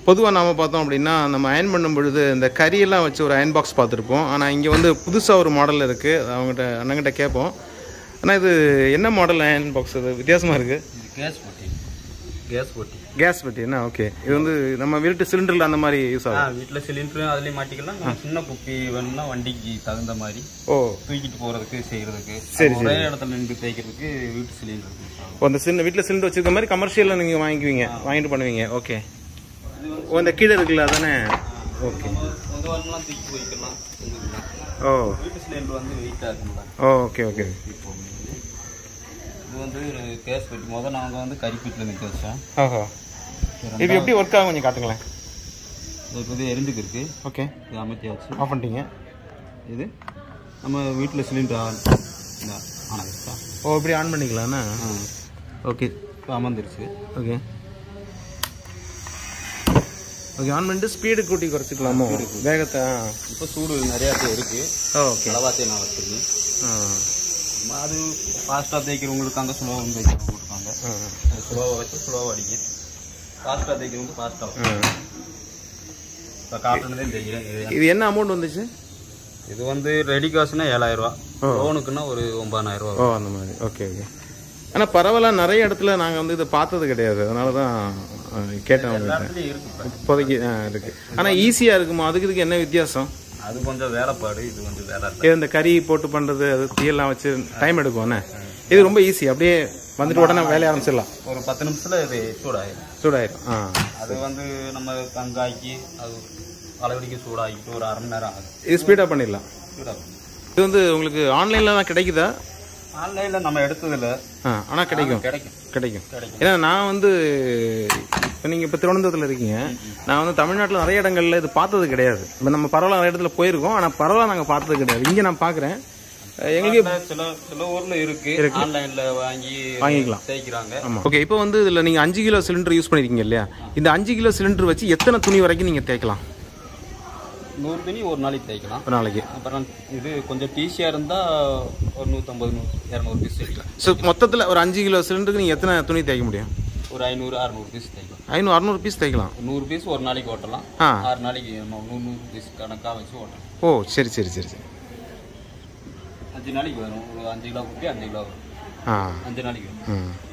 பொதுவாக நாம் பார்த்தோம் அப்படின்னா நம்ம அயன் பண்ணும் பொழுது இந்த கரியெல்லாம் வச்சு ஒரு அயன் பாக்ஸ் பார்த்துருப்போம் ஆனால் இங்கே வந்து புதுசாக ஒரு மாடல் இருக்குது அவங்ககிட்ட அண்ணங்கிட்ட கேட்போம் ஆனால் இது என்ன மாடல் அயன் பாக்ஸ் இது வித்தியாசமாக இருக்குது இது கேஸ் பொட்டி கேஸ் பொட்டி கேஸ் பெட்டி என்ன ஓகே இது வந்து நம்ம வீட்டு சிலிண்டரில் அந்த மாதிரி யூஸ் ஆ ஆகும் வீட்டில் சிலிண்டரும் அதுலேயும் மாட்டிக்கலாம் நம்ம சின்ன குப்பி வேணும்னா வண்டிக்கு தகுந்த மாதிரி ஓ தூக்கிட்டு போகிறதுக்கு செய்கிறதுக்கு சரி, ஒரே இடத்துல நின்று தேய்க்கிறதுக்கு வீட்டு சிலிண்டர் இருக்கு ஓ அந்த சின்ன வீட்டில் சிலிண்டர் வச்சிருக்க மாதிரி கமர்ஷியலில் நீங்கள் வாங்கிக்குவீங்க வாங்கிட்டு பண்ணுவீங்க ஓகே ஓ இந்த கீழே இருக்குல்ல அதானே ஓகே உங்கள் வரலாம் தூக்கி போய்க்கலாம் செஞ்சுக்கலாம். ஓ வீட்டு சிலிண்டர் வந்து வெயிட்டாக இருக்கும்ல ஓ ஓகே ஓகே இப்போ இது வந்து ஒரு கேஸ் பெட்டி முதல் நாங்கள் வந்து கறிப்பீட்டில் நிற்க வச்சோம் ஓஹோ இது எப்படி ஒர்க் ஆகும் கொஞ்சம் காட்டுங்களேன் இது வந்து எரிஞ்சுக்கு இருக்கு ஓகே இது அமைத்தியாச்சு ஆஃப் பண்ணிட்டீங்க இது நம்ம வீட்டில் சிலிண்டர் ஆன் ஆனதுக்கா ஓ இப்படி ஆன் பண்ணிக்கலாம்ண்ணா ஆ ஓகே இப்போ அமர்ந்துருச்சு ஓகே ஓகே ஆன் பண்ணிட்டு ஸ்பீடு கூட்டி குறைச்சிக்கலாமோ வேகத்தை ஆ. இப்போ சூடு நிறையா இருக்கு ஓ ஓகே அளவாத்தையும் நான் வச்சிருக்கேன் ஆ நம்ம அது ஃபாஸ்ட்டாக தேய்க்கிறவங்களுக்கு அங்கே ஸ்லோவாக வந்து தேய்க்கிறவங்க இருக்காங்க ஆ ஸ்லோவாக வச்சு ஸ்லோவாக அடிக்கும் ஃபாஸ்ட்டாக தேய்க்கிறவங்க ஃபாஸ்ட்டாக ஆ. இப்போ காட்டுனதே தெரியும் இது இது என்ன அமௌண்ட் வந்துச்சு இது வந்து ரெடி காசுனா ஏழாயிரம் ரூபா லோனுக்குன்னா ஒரு ஒன்பதாயிரம் ரூபா ஓ அந்த மாதிரி ஓகே ஓகே ஆனால் பரவாயில்ல நிறைய இடத்துல நாங்கள் வந்து இதை பார்த்தது கிடையாது அதனால தான் ஆ, கேட்டேன் உங்கள்கிட்ட எல்லாத்துலேயும் இருக்கு இப்ப. இப்போதைக்கு ஆ இருக்கு ஆனால் ஈஸியாக இருக்குமா அதுக்கு இதுக்கு என்ன வித்தியாசம் அது கொஞ்சம் வேலைப்பாடு இது கொஞ்சம் வேலை இல்லை இது இந்த கறி போட்டு பண்ணுறது அது தீயெல்லாம் வச்சு டைம் எடுக்கும்ண்ணே இது ரொம்ப ஈஸி அப்படியே வந்துட்டு உடனே வேலைய ஆரம்பிச்சிடலாம் ஒரு பத்து நிமிஷத்துல இது சூடாயிடும் சூடாயிரும் ஆ அது வந்து நம்ம கங்காய்க்கு அது அளவடிக்கு சூடாக்கிட்டு ஒரு அரை மணி நேரம் ஆகுது இது ஸ்பீடாக பண்ணிடலாம் சூடாகும் இது வந்து உங்களுக்கு ஆன்லைனில் தான் கிடைக்குதா ஆன்லைனில் நம்ம எடுத்ததில்ல ஆ ஆனால் கிடைக்கும் கிடைக்கும் கிடைக்கும் கிடைக்கும். ஏன்னா நான் வந்து இப்போ நீங்கள் இப்போ திருவனந்தபுரத்தில் இருக்கீங்க நான் வந்து தமிழ்நாட்டில் நிறைய இடங்கள்ல இது பார்த்தது கிடையாது இப்போ நம்ம பரவாயில்ல நிறைய இடத்துல போயிருக்கோம் ஆனால் பரவாயில்ல நாங்கள் பார்த்தது கிடையாது இங்கே நான் பார்க்குறேன் எங்களுக்கு சில சில ஊர்ல இருக்கு ஆன்லைன்ல வாங்கி வாங்கிக்கலாம். தேய்க்கிறாங்க ஆமாம் ஓகே இப்போ வந்து இதில் நீங்கள் அஞ்சு கிலோ சிலிண்டர் யூஸ் பண்ணியிருக்கீங்க இல்லையா இந்த அஞ்சு கிலோ சிலிண்டர் வச்சு எத்தனை துணி வரைக்கும் நீங்கள் தேய்க்கலாம் நூறு துணி ஒரு நாளைக்கு தேய்க்கலாம் ஒரு நாளைக்கு அப்புறம் இது கொஞ்சம் டீசியா இருந்தா ஒரு நூற்றம்பது நூறு இரநூறு பீஸ் தேய்க்கலாம் ஸோ மொத்தத்தில் ஒரு அஞ்சு கிலோ சிலிண்டருக்கு நீங்கள் எத்தனை துணி தேய்க்க முடியும் ஒரு ஐநூறு அறுநூறு பீஸ் தேய்க்கலாம் ஐநூறு அறநூறு பீஸ் தேய்க்கலாம் ஒரு நூறு பீஸ் ஒரு நாளைக்கு ஓட்டலாம் ஆ ஆறு நாளைக்கு நம்ம நூறு நூறு பீஸ் கணக்காக வச்சு ஓட்டலாம் ஓ சரி சரி சரி சரி அஞ்சு நாளைக்கு வரும் ஒரு அஞ்சு கிலோ குப்பி அஞ்சு கிலோ வரும் ஆ அஞ்சு நாளைக்கு வரும் ம்